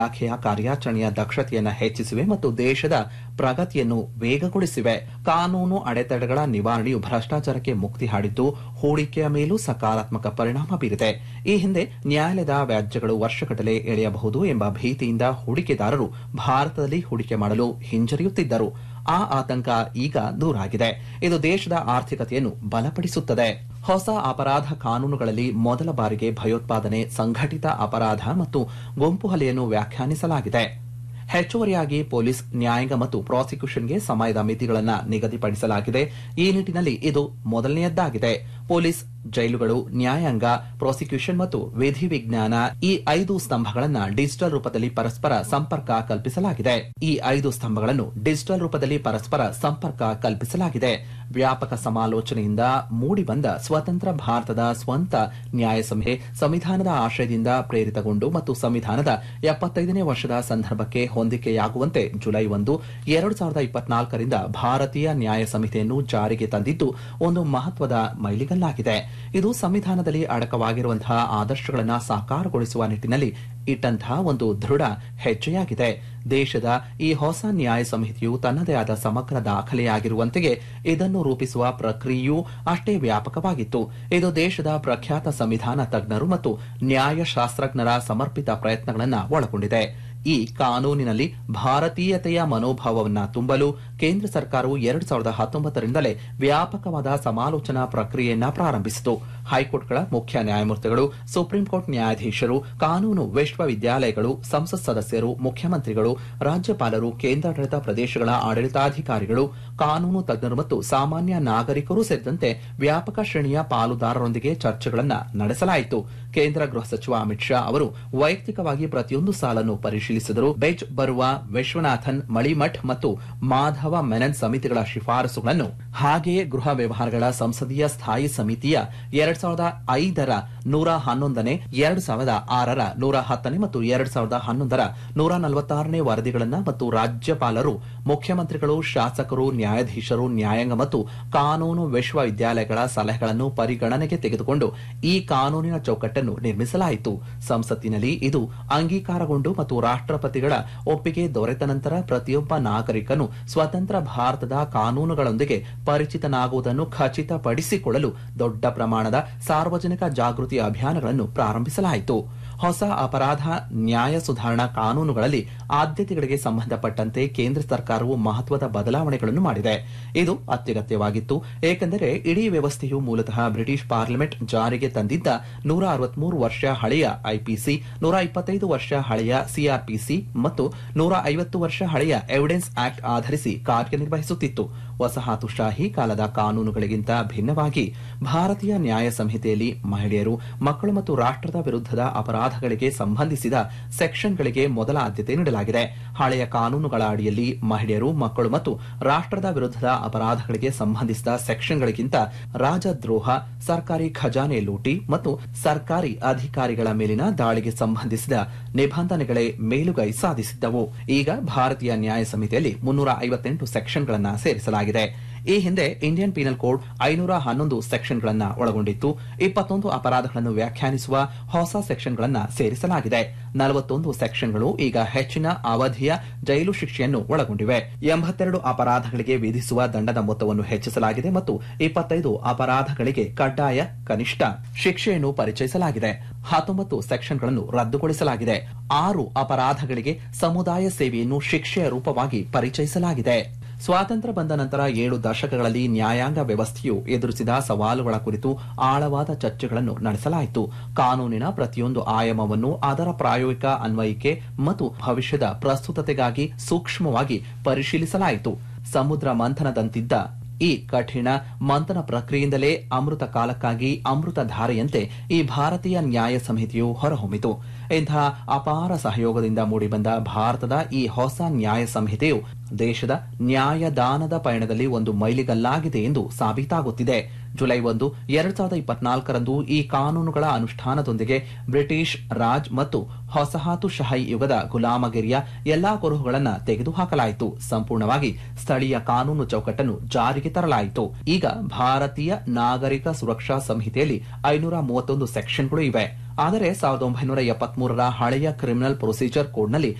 ಇಲಾಖೆಯ ಕಾರ್ಯಾಚರಣೆಯ ದಕ್ಷತೆಯನ್ನು ಹೆಚ್ಚಿಸಿವೆ ಮತ್ತು ದೇಶದ ಪ್ರಗತಿಯನ್ನು ವೇಗಗೊಳಿಸಿವೆ ಕಾನೂನು ಅಡೆತಡೆಗಳ ನಿವಾರಣೆಯು ಭ್ರಷ್ಟಾಚಾರಕ್ಕೆ ಮುಕ್ತಿ ಹಾಡಿದ್ದು ಹೂಡಿಕೆಯ ಮೇಲೂ ಸಕಾರಾತ್ಮಕ ಪರಿಣಾಮ ಬೀರಿದೆ ಈ ಹಿಂದೆ ನ್ಯಾಯಾಲಯದ ವ್ಯಾಜ್ಯಗಳು ವರ್ಷಗಟ್ಟಲೆ ಎಳೆಯಬಹುದು ಎಂಬ ಭೀತಿಯಿಂದ ಹೂಡಿಕೆದಾರರು ಭಾರತದಲ್ಲಿ ಹೂಡಿಕೆ ಮಾಡಲು ಹಿಂಜರಿಯುತ್ತಿದ್ದರು ಆ ಆತಂಕ ಈಗ ದೂರಾಗಿದೆ ಇದು ದೇಶದ ಆರ್ಥಿಕತೆಯನ್ನು ಬಲಪಡಿಸುತ್ತದೆ ಹೊಸ ಅಪರಾಧ ಕಾನೂನುಗಳಲ್ಲಿ ಮೊದಲ ಬಾರಿಗೆ ಭಯೋತ್ಪಾದನೆ ಸಂಘಟಿತ ಅಪರಾಧ ಮತ್ತು ಗುಂಪು ಹಲ್ಲೆಯನ್ನು ವ್ಯಾಖ್ಯಾನಿಸಲಾಗಿದೆ ಹೆಚ್ಚುವರಿಯಾಗಿ ಪೊಲೀಸ್ ನ್ಯಾಯಾಂಗ ಮತ್ತು ಪ್ರಾಸಿಕ್ಯೂಷನ್ಗೆ ಸಮಯದ ಮಿತಿಗಳನ್ನು ನಿಗದಿಪಡಿಸಲಾಗಿದೆ ಈ ನಿಟ್ಟಿನಲ್ಲಿ ಇದು ಮೊದಲನೆಯದ್ದಾಗಿದೆ ಪೊಲೀಸ್ ಜೈಲುಗಳು ನ್ಯಾಯಾಂಗ ಪ್ರಾಸಿಕ್ಯೂಷನ್ ಮತ್ತು ವಿಧಿ ವಿಜ್ಞಾನ ಈ ಐದು ಸ್ತಂಭಗಳನ್ನು ಡಿಜಿಟಲ್ ರೂಪದಲ್ಲಿ ಪರಸ್ಪರ ಸಂಪರ್ಕ ಕಲ್ಪಿಸಲಾಗಿದೆ ಈ ಐದು ಸ್ತಂಭಗಳನ್ನು ಡಿಜಿಟಲ್ ರೂಪದಲ್ಲಿ ಪರಸ್ಪರ ಸಂಪರ್ಕ ಕಲ್ಪಿಸಲಾಗಿದೆ ವ್ಯಾಪಕ ಸಮಾಲೋಚನೆಯಿಂದ ಮೂಡಿಬಂದ ಸ್ವತಂತ್ರ ಭಾರತದ ಸ್ವಂತ ನ್ಯಾಯ ಸಂಹಿತೆ ಸಂವಿಧಾನದ ಆಶಯದಿಂದ ಪ್ರೇರಿತಗೊಂಡು ಮತ್ತು ಸಂವಿಧಾನದ ಎಪ್ಪತ್ತೈದನೇ ವರ್ಷದ ಸಂದರ್ಭಕ್ಕೆ ಹೊಂದಿಕೆಯಾಗುವಂತೆ ಜುಲೈ ಒಂದು ಎರಡು ಸಾವಿರದ ಇಪ್ಪತ್ನಾಲ್ಕರಿಂದ ಭಾರತೀಯ ನ್ಯಾಯ ಸಂಹಿತೆಯನ್ನು ಜಾರಿಗೆ ತಂದಿದ್ದು ಒಂದು ಮಹತ್ವದ ಮೈಲಿಗಲ್ಲಾಗಿದೆ ಇದು ಸಂವಿಧಾನದಲ್ಲಿ ಅಡಕವಾಗಿರುವಂತಹ ಆದರ್ಶಗಳನ್ನು ಸಾಕಾರಗೊಳಿಸುವ ನಿಟ್ಟಿನಲ್ಲಿ ಇಟ್ಟಂತಹ ಒಂದು ದೃಢ ಹೆಜ್ಜೆಯಾಗಿದೆ ದೇಶದ ಈ ಹೊಸ ನ್ಯಾಯ ಸಂಹಿತೆಯು ತನ್ನದೇ ಆದ ಸಮಗ್ರ ದಾಖಲೆಯಾಗಿರುವಂತೆಯೇ ಇದನ್ನು ರೂಪಿಸುವ ಪ್ರಕ್ರಿಯೆಯೂ ಅಷ್ಟೇ ವ್ಯಾಪಕವಾಗಿತ್ತು ಇದು ದೇಶದ ಪ್ರಖ್ಯಾತ ಸಂವಿಧಾನ ತಜ್ಞರು ಮತ್ತು ನ್ಯಾಯಶಾಸ್ತ್ರಜ್ಞರ ಸಮರ್ಪಿತ ಪ್ರಯತ್ನಗಳನ್ನು ಒಳಗೊಂಡಿದೆ ಈ ಕಾನೂನಿನಲ್ಲಿ ಭಾರತೀಯತೆಯ ಮನೋಭಾವವನ್ನು ತುಂಬಲು ಕೇಂದ್ರ ಸರ್ಕಾರವು ಎರಡು ಸಾವಿರದ ಹತ್ತೊಂಬತ್ತರಿಂದಲೇ ವ್ಯಾಪಕವಾದ ಸಮಾಲೋಚನಾ ಪ್ರಕ್ರಿಯೆಯನ್ನ ಪ್ರಾರಂಭಿಸಿತು ಹೈಕೋರ್ಟ್ಗಳ ಮುಖ್ಯ ನ್ಯಾಯಮೂರ್ತಿಗಳು ಸುಪ್ರೀಂ ಕೋರ್ಟ್ ನ್ಯಾಯಾಧೀಶರು ಕಾನೂನು ವಿಶ್ವವಿದ್ಯಾಲಯಗಳು ಸಂಸತ್ ಸದಸ್ಯರು ಮುಖ್ಯಮಂತ್ರಿಗಳು ರಾಜ್ಯಪಾಲರು ಕೇಂದ್ರಾಡಳಿತ ಪ್ರದೇಶಗಳ ಆಡಳಿತಾಧಿಕಾರಿಗಳು ಕಾನೂನು ತಜ್ಞರು ಮತ್ತು ಸಾಮಾನ್ಯ ನಾಗರಿಕರು ಸೇರಿದಂತೆ ವ್ಯಾಪಕ ಶ್ರೇಣಿಯ ಪಾಲುದಾರರೊಂದಿಗೆ ಚರ್ಚೆಗಳನ್ನು ನಡೆಸಲಾಯಿತು ಕೇಂದ್ರ ಗೃಹ ಸಚಿವ ಅಮಿತ್ ಶಾ ಅವರು ವೈಯಕ್ತಿಕವಾಗಿ ಪ್ರತಿಯೊಂದು ಸಾಲನ್ನು ಪರಿಶೀಲಿಸಿದರು ಬೆಜ್ ಬರುವ ವಿಶ್ವನಾಥನ್ ಮಳಿಮಠ್ ಮತ್ತು ಮಾಧವ ಮೆನನ್ ಸಮಿತಿಗಳ ಶಿಫಾರಸುಗಳನ್ನು ಹಾಗೆಯೇ ಗೃಹ ವ್ಯವಹಾರಗಳ ಸಂಸದೀಯ ಸ್ಥಾಯಿ ಸಮಿತಿಯ ಎರಡ್ ಸಾವಿರದ ಐದರ ನೂರ ಹನ್ನೊಂದನೇ ಎರಡು ಸಾವಿರದ ಆರರ ನೂರ ಹತ್ತನೇ ಮತ್ತು ಎರಡ್ ಸಾವಿರದ ಹನ್ನೊಂದರ ನೂರ ನಲವತ್ತಾರನೇ ವರದಿಗಳನ್ನು ಮತ್ತು ರಾಜ್ಯಪಾಲರು ಮುಖ್ಯಮಂತ್ರಿಗಳು ಶಾಸಕರು ನ್ಯಾಯಾಧೀಶರು ನ್ಯಾಯಾಂಗ ಮತ್ತು ಕಾನೂನು ವಿಶ್ವವಿದ್ಯಾಲಯಗಳ ಸಲಹೆಗಳನ್ನು ಪರಿಗಣನೆಗೆ ತೆಗೆದುಕೊಂಡು ಈ ಕಾನೂನಿನ ಚೌಕಟ್ಟನ್ನು ನಿರ್ಮಿಸಲಾಯಿತು ಸಂಸತ್ತಿನಲ್ಲಿ ಇದು ಅಂಗೀಕಾರಗೊಂಡು ಮತ್ತು ರಾಷ್ಟ್ರಪತಿಗಳ ಒಪ್ಪಿಗೆ ದೊರೆತ ನಂತರ ಪ್ರತಿಯೊಬ್ಬ ನಾಗರಿಕನು ಸ್ವತಂತ್ರ ಭಾರತದ ಕಾನೂನುಗಳೊಂದಿಗೆ ಪರಿಚಿತನಾಗುವುದನ್ನು ಖಚಿತಪಡಿಸಿಕೊಳ್ಳಲು ದೊಡ್ಡ ಪ್ರಮಾಣದ ಸಾರ್ವಜನಿಕ ಜಾಗೃತಿ ಅಭಿಯಾನಗಳನ್ನು ಪ್ರಾರಂಭಿಸಲಾಯಿತು ಹೊಸ ಅಪರಾಧ ನ್ಯಾಯ ಸುಧಾರಣಾ ಕಾನೂನುಗಳಲ್ಲಿ ಆದ್ಯತೆಗಳಿಗೆ ಸಂಬಂಧಪಟ್ಟಂತೆ ಕೇಂದ್ರ ಸರ್ಕಾರವು ಮಹತ್ವದ ಬದಲಾವಣೆಗಳನ್ನು ಮಾಡಿದೆ ಇದು ಅತ್ಯಗತ್ಯವಾಗಿತ್ತು ಏಕೆಂದರೆ ಇಡೀ ವ್ಯವಸ್ಥೆಯು ಮೂಲತಃ ಬ್ರಿಟಿಷ್ ಪಾರ್ಲಿಮೆಂಟ್ ಜಾರಿಗೆ ತಂದಿದ್ದ ನೂರ ಅರವತ್ಮೂರು ವರ್ಷ ಹಳೆಯ ಐಪಿಸಿ ನೂರ ಇಪ್ಪತ್ತೈದು ವರ್ಷ ಹಳೆಯ ಸಿಆರ್ಪಿಸಿ ಮತ್ತು ನೂರ ಐವತ್ತು ವರ್ಷ ಹಳೆಯ ಎವಿಡೆನ್ಸ್ ಆಕ್ಟ್ ಆಧರಿಸಿ ಕಾರ್ಯನಿರ್ವಹಿಸುತ್ತಿತ್ತು ವಸಾಹತುಶಾಹಿ ಕಾಲದ ಕಾನೂನುಗಳಿಗಿಂತ ಭಿನ್ನವಾಗಿ ಭಾರತೀಯ ನ್ಯಾಯ ಸಂಹಿತೆಯಲ್ಲಿ ಮಹಿಳೆಯರು ಮಕ್ಕಳು ಮತ್ತು ರಾಷ್ಟ್ರದ ವಿರುದ್ಧದ ಅಪರಾಧಗಳಿಗೆ ಸಂಬಂಧಿಸಿದ ಸೆಕ್ಷನ್ಗಳಿಗೆ ಮೊದಲ ಆದ್ಯತೆ ನೀಡಲಾಗಿದೆ ಹಳೆಯ ಕಾನೂನುಗಳ ಅಡಿಯಲ್ಲಿ ಮಹಿಳೆಯರು ಮಕ್ಕಳು ಮತ್ತು ರಾಷ್ಟ್ರದ ವಿರುದ್ಧದ ಅಪರಾಧಗಳಿಗೆ ಸಂಬಂಧಿಸಿದ ಸೆಕ್ಷನ್ಗಳಿಗಿಂತ ರಾಜದ್ರೋಹ ಸರ್ಕಾರಿ ಖಜಾನೆ ಲೂಟಿ ಮತ್ತು ಸರ್ಕಾರಿ ಅಧಿಕಾರಿಗಳ ಮೇಲಿನ ದಾಳಿಗೆ ಸಂಬಂಧಿಸಿದ ನಿಬಂಧನೆಗಳೇ ಮೇಲುಗೈ ಸಾಧಿಸಿದ್ದವು ಈಗ ಭಾರತೀಯ ನ್ಯಾಯ ಸಂಹಿತೆಯಲ್ಲಿ ಮುನ್ನೂರ ಐವತ್ತೆಂಟು ಸೆಕ್ಷನ್ಗಳನ್ನು ಸೇರಿಸಲಾಗಿದೆ ಈ ಹಿಂದೆ ಇಂಡಿಯನ್ ಪೀನಲ್ ಕೋಡ್ ಐನೂರ ಹನ್ನೊಂದು ಸೆಕ್ಷನ್ಗಳನ್ನು ಒಳಗೊಂಡಿತ್ತು ಇಪ್ಪತ್ತೊಂದು ಅಪರಾಧಗಳನ್ನು ವ್ಯಾಖ್ಯಾನಿಸುವ ಹೊಸ ಸೆಕ್ಷನ್ಗಳನ್ನು ಸೇರಿಸಲಾಗಿದೆ ನಲವತ್ತೊಂದು ಸೆಕ್ಷನ್ಗಳು ಈಗ ಹೆಚ್ಚಿನ ಅವಧಿಯ ಜೈಲು ಶಿಕ್ಷೆಯನ್ನು ಒಳಗೊಂಡಿವೆ ಎಂಬತ್ತೆರಡು ಅಪರಾಧಗಳಿಗೆ ವಿಧಿಸುವ ದಂಡದ ಮೊತ್ತವನ್ನು ಹೆಚ್ಚಿಸಲಾಗಿದೆ ಮತ್ತು ಇಪ್ಪತ್ತೈದು ಅಪರಾಧಗಳಿಗೆ ಕಡ್ಡಾಯ ಕನಿಷ್ಠ ಶಿಕ್ಷೆಯನ್ನು ಪರಿಚಯಿಸಲಾಗಿದೆ ಹತ್ತೊಂಬತ್ತು ಸೆಕ್ಷನ್ಗಳನ್ನು ರದ್ದುಗೊಳಿಸಲಾಗಿದೆ ಆರು ಅಪರಾಧಗಳಿಗೆ ಸಮುದಾಯ ಸೇವೆಯನ್ನು ಶಿಕ್ಷೆಯ ರೂಪವಾಗಿ ಪರಿಚಯಿಸಲಾಗಿದೆ ಸ್ವಾತಂತ್ರ್ಯ ಬಂದ ನಂತರ ಏಳು ದಶಕಗಳಲ್ಲಿ ನ್ಯಾಯಾಂಗ ವ್ಯವಸ್ಥೆಯು ಎದುರಿಸಿದ ಸವಾಲುಗಳ ಕುರಿತು ಆಳವಾದ ಚರ್ಚೆಗಳನ್ನು ನಡೆಸಲಾಯಿತು ಕಾನೂನಿನ ಪ್ರತಿಯೊಂದು ಆಯಾಮವನ್ನು ಅದರ ಪ್ರಾಯೋಗಿಕ ಅನ್ವಯಿಕೆ ಮತ್ತು ಭವಿಷ್ಯದ ಪ್ರಸ್ತುತತೆಗಾಗಿ ಸೂಕ್ಷ್ಮವಾಗಿ ಪರಿಶೀಲಿಸಲಾಯಿತು ಸಮುದ್ರ ಮಂಥನದಂತಿದ್ದ ಈ ಕಠಿಣ ಮಂಥನ ಪ್ರಕ್ರಿಯೆಯಿಂದಲೇ ಅಮೃತ ಕಾಲಕ್ಕಾಗಿ ಅಮೃತ ಧಾರೆಯಂತೆ ಈ ಭಾರತೀಯ ನ್ಯಾಯ ಸಂಹಿತೆಯು ಹೊರಹೊಮ್ಮಿತು ಇಂತಹ ಅಪಾರ ಸಹಯೋಗದಿಂದ ಮೂಡಿಬಂದ ಭಾರತದ ಈ ಹೊಸ ನ್ಯಾಯ ಸಂಹಿತೆಯು ದೇಶದ ನ್ಯಾಯದಾನದ ಪಯಣದಲ್ಲಿ ಒಂದು ಮೈಲಿಗಲ್ಲಾಗಿದೆ ಎಂದು ಸಾಬೀತಾಗುತ್ತಿದೆ ಜುಲೈ ಒಂದು ಎರಡ್ ಸಾವಿರದ ಇಪ್ಪತ್ನಾಲ್ಕರಂದು ಈ ಕಾನೂನುಗಳ ಅನುಷ್ಠಾನದೊಂದಿಗೆ ಬ್ರಿಟಿಷ್ ರಾಜ್ ಮತ್ತು ಹೊಸಹಾತುಶಾಹಿ ಯುಗದ ಗುಲಾಮಗಿರಿಯ ಎಲ್ಲಾ ಕುರುಹುಗಳನ್ನು ತೆಗೆದುಹಾಕಲಾಯಿತು ಸಂಪೂರ್ಣವಾಗಿ ಸ್ಥಳೀಯ ಕಾನೂನು ಚೌಕಟ್ಟನ್ನು ಜಾರಿಗೆ ತರಲಾಯಿತು ಈಗ ಭಾರತೀಯ ನಾಗರಿಕ ಸುರಕ್ಷಾ ಸಂಹಿತೆಯಲ್ಲಿ ಐನೂರ ಮೂವತ್ತೊಂದು ಸೆಕ್ಷನ್ಗಳು ಇವೆ ಆದರೆ ಸಾವಿರದ ಒಂಬೈನೂರ ಎಪ್ಪತ್ಮೂರರ ಹಳೆಯ ಕ್ರಿಮಿನಲ್ ಪ್ರೊಸೀಜರ್ ಕೋಡ್ನಲ್ಲಿ